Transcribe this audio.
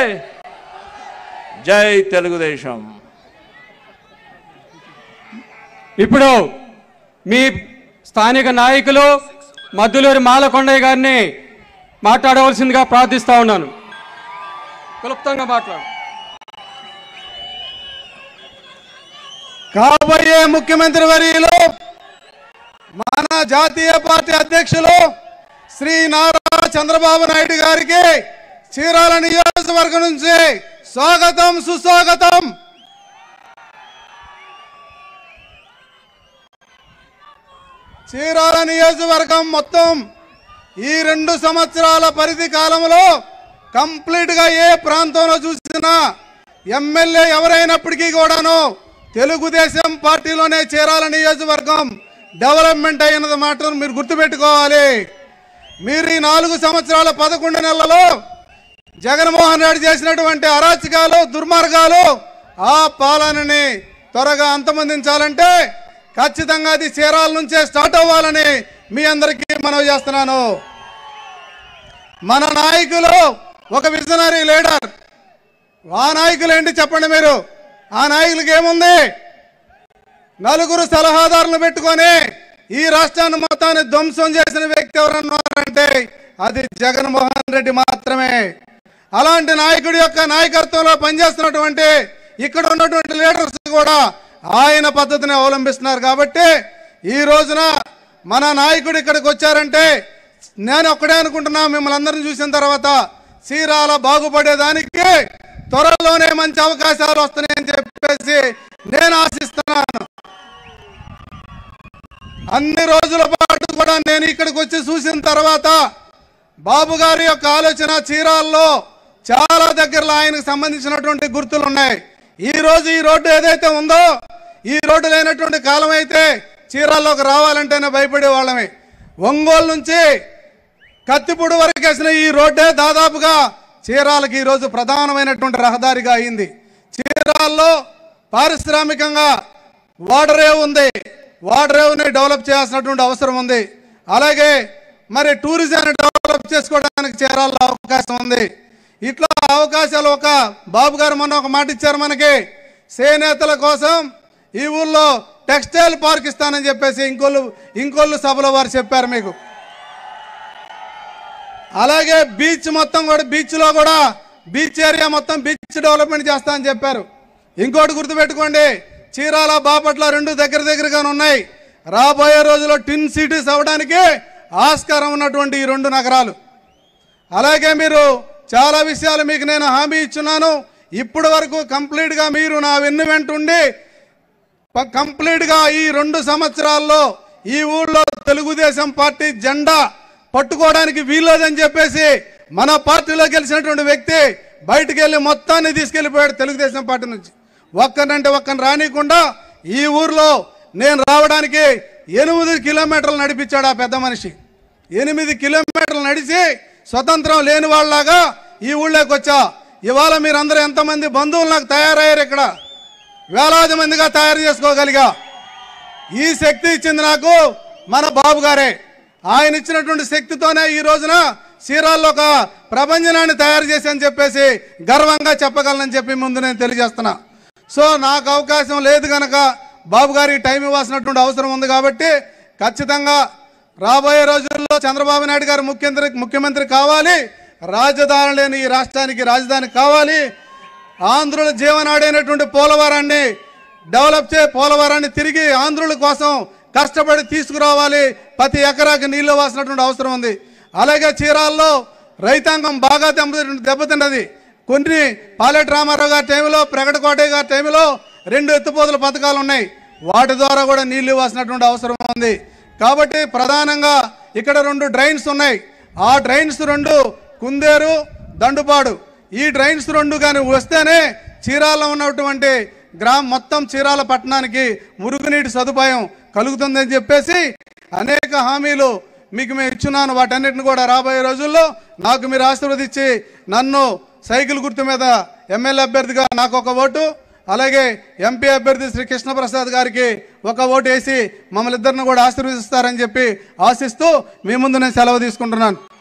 జై తెలుగుదేశం ఇప్పుడు మీ స్థానిక నాయకులు మద్దులూరి మాలకొండయ్య గారిని మాట్లాడవలసిందిగా ప్రార్థిస్తా ఉన్నాను క్లుప్తంగా మాట్లాడు కాబోయే ముఖ్యమంత్రి వర్యులు మన జాతీయ పార్టీ అధ్యక్షులు శ్రీ నారా చంద్రబాబు నాయుడు గారికి చీరాల నియోజకవర్గం నుంచి స్వాగతం సుస్వాగతం చీరాల నియోజకవర్గం మొత్తం ఈ రెండు సంవత్సరాల పరిధి కాలంలో కంప్లీట్ గా ఏ ప్రాంతంలో చూసినా ఎమ్మెల్యే ఎవరైనప్పటికీ కూడాను తెలుగుదేశం పార్టీలోనే చీరాల నియోజకవర్గం డెవలప్మెంట్ అయినది మాత్రం మీరు గుర్తుపెట్టుకోవాలి మీరు ఈ నాలుగు సంవత్సరాల పదకొండు నెలలలో జగన్మోహన్ రెడ్డి చేసినటువంటి అరాచకాలు దుర్మార్గాలు ఆ పాలనని త్వరగా అంతమొందించాలంటే ఖచ్చితంగా అది చీరాల నుంచే స్టార్ట్ అవ్వాలని మీ అందరికీ మనవి చేస్తున్నాను మన నాయకులు ఒక విజనరీ లీడర్ ఆ నాయకులు ఏంటి చెప్పండి మీరు ఆ నాయకులకి ఏముంది నలుగురు సలహాదారులను పెట్టుకొని ఈ రాష్ట్రాన్ని మొత్తాన్ని ధ్వంసం చేసిన వ్యక్తి ఎవరన్నారంటే అది జగన్మోహన్ రెడ్డి మాత్రమే అలాంటి నాయకుడి యొక్క నాయకత్వంలో పనిచేస్తున్నటువంటి ఇక్కడ ఉన్నటువంటి లీడర్స్ కూడా ఆయన పద్ధతిని అవలంబిస్తున్నారు కాబట్టి ఈ రోజున మన నాయకుడు ఇక్కడికి వచ్చారంటే నేను ఒక్కడే అనుకుంటున్నా మిమ్మల్ని అందరిని చూసిన తర్వాత చీరాల బాగుపడేదానికి త్వరలోనే మంచి అవకాశాలు వస్తున్నాయని చెప్పేసి నేను ఆశిస్తున్నాను అన్ని రోజుల పాటు కూడా నేను ఇక్కడికి వచ్చి చూసిన తర్వాత బాబు గారి యొక్క ఆలోచన చీరాల్లో చాలా దగ్గరలో ఆయనకు సంబంధించినటువంటి గుర్తులు ఉన్నాయి ఈ రోజు ఈ రోడ్డు ఏదైతే ఉందో ఈ రోడ్డు లేనటువంటి కాలం అయితే చీరాల్లోకి రావాలంటేనే భయపడే వాళ్ళమే ఒంగోలు నుంచి కత్తిపూడి వరకు వేసిన ఈ రోడ్డే దాదాపుగా చీరాలకి ఈరోజు ప్రధానమైనటువంటి రహదారిగా అయింది చీరాల్లో పారిశ్రామికంగా వాడరే ఉంది వాడరేవుని డెవలప్ చేయాల్సినటువంటి అవసరం ఉంది అలాగే మరి టూరిజాన్ని డెవలప్ చేసుకోవడానికి చీరాల్లో అవకాశం ఉంది ఇట్లా అవకాశాలు ఒక బాబు గారు మొన్న ఒక మాట ఇచ్చారు మనకి చేనేతల కోసం ఈ ఊళ్ళో టెక్స్టైల్ పార్క్ ఇస్తానని చెప్పేసి ఇంకోళ్ళు ఇంకోళ్ళు సభలో వారు చెప్పారు మీకు అలాగే బీచ్ మొత్తం కూడా బీచ్ లో కూడా బీచ్ ఏరియా మొత్తం బీచ్ డెవలప్మెంట్ చేస్తా అని చెప్పారు ఇంకోటి గుర్తుపెట్టుకోండి చీరాల బాపట్ల రెండు దగ్గర దగ్గరగానే ఉన్నాయి రాబోయే రోజుల్లో టిన్ సిటీస్ అవ్వడానికి ఆస్కారం ఉన్నటువంటి ఈ రెండు నగరాలు అలాగే మీరు చాలా విషయాలు మీకు నేను హామీ ఇచ్చున్నాను ఇప్పటి వరకు కంప్లీట్గా మీరు నా వెన్ను వెంట ఉండి ప- కంప్లీట్గా ఈ రెండు సంవత్సరాల్లో ఈ ఊళ్ళో తెలుగుదేశం పార్టీ జెండా పట్టుకోవడానికి వీల్లేదని చెప్పేసి మన పార్టీలో గెలిచినటువంటి వ్యక్తి బయటికి వెళ్ళి మొత్తాన్ని తీసుకెళ్లిపోయాడు తెలుగుదేశం పార్టీ నుంచి ఒక్కనంటే ఒక్కని రానియకుండా ఈ ఊర్లో నేను రావడానికి ఎనిమిది కిలోమీటర్లు నడిపించాడు ఆ పెద్ద మనిషి ఎనిమిది కిలోమీటర్లు నడిచి స్వతంత్రం లేని వాళ్ళలాగా ఈ ఊళ్ళోకి వచ్చా ఇవాళ మీరందరూ ఎంతమంది బంధువులు నాకు తయారయ్యారు ఇక్కడ వేలాది మందిగా తయారు చేసుకోగలిగా ఈ శక్తి ఇచ్చింది నాకు మన బాబు గారే ఆయన ఇచ్చినటువంటి శక్తితోనే ఈ రోజున చీరాల్లో ఒక ప్రభంజనాన్ని తయారు చేసి అని చెప్పేసి గర్వంగా చెప్పగలనని చెప్పి ముందు నేను తెలియజేస్తున్నా సో నాకు అవకాశం లేదు కనుక బాబు గారికి టైం ఇవ్వాల్సినటువంటి అవసరం ఉంది కాబట్టి ఖచ్చితంగా రాబోయే రోజుల్లో చంద్రబాబు నాయుడు గారు ముఖ్యమంత్రి ముఖ్యమంత్రి కావాలి రాజధాని లేని ఈ రాష్ట్రానికి రాజధాని కావాలి ఆంధ్రుల జీవనాడైనటువంటి పోలవరాన్ని డెవలప్ చే పోలవరాన్ని తిరిగి ఆంధ్రుల కోసం కష్టపడి తీసుకురావాలి ప్రతి ఎకరాకి నీళ్లు వాసినటువంటి అవసరం ఉంది అలాగే చీరాల్లో రైతాంగం బాగా దెబ్బ దెబ్బతిన్నది కొన్ని పాలెటి రామారావు గారి టైంలో ప్రగడ కోటయ్య గారి టైంలో రెండు ఎత్తుపోతల పథకాలు ఉన్నాయి వాటి ద్వారా కూడా నీళ్లు ఇవ్వాల్సినటువంటి అవసరం ఉంది కాబట్టి ప్రధానంగా ఇక్కడ రెండు డ్రైన్స్ ఉన్నాయి ఆ డ్రైన్స్ రెండు కుందేరు దండుపాడు ఈ డ్రైన్స్ రెండు కానీ వస్తేనే చీరాల్లో ఉన్నటువంటి గ్రామం మొత్తం చీరాల పట్టణానికి మురుగునీటి సదుపాయం కలుగుతుందని చెప్పేసి అనేక హామీలు మీకు మేము ఇచ్చున్నాను వాటన్నిటిని కూడా రాబోయే రోజుల్లో నాకు మీరు ఆశీర్వదించి నన్ను సైకిల్ గుర్తు మీద ఎమ్మెల్యే అభ్యర్థిగా నాకు ఒక ఓటు అలాగే ఎంపీ అభ్యర్థి శ్రీ కృష్ణప్రసాద్ గారికి ఒక ఓటు వేసి మమ్మల్ని ఇద్దరిని కూడా ఆశీర్వదిస్తారని చెప్పి ఆశిస్తూ మీ ముందు నేను సెలవు తీసుకుంటున్నాను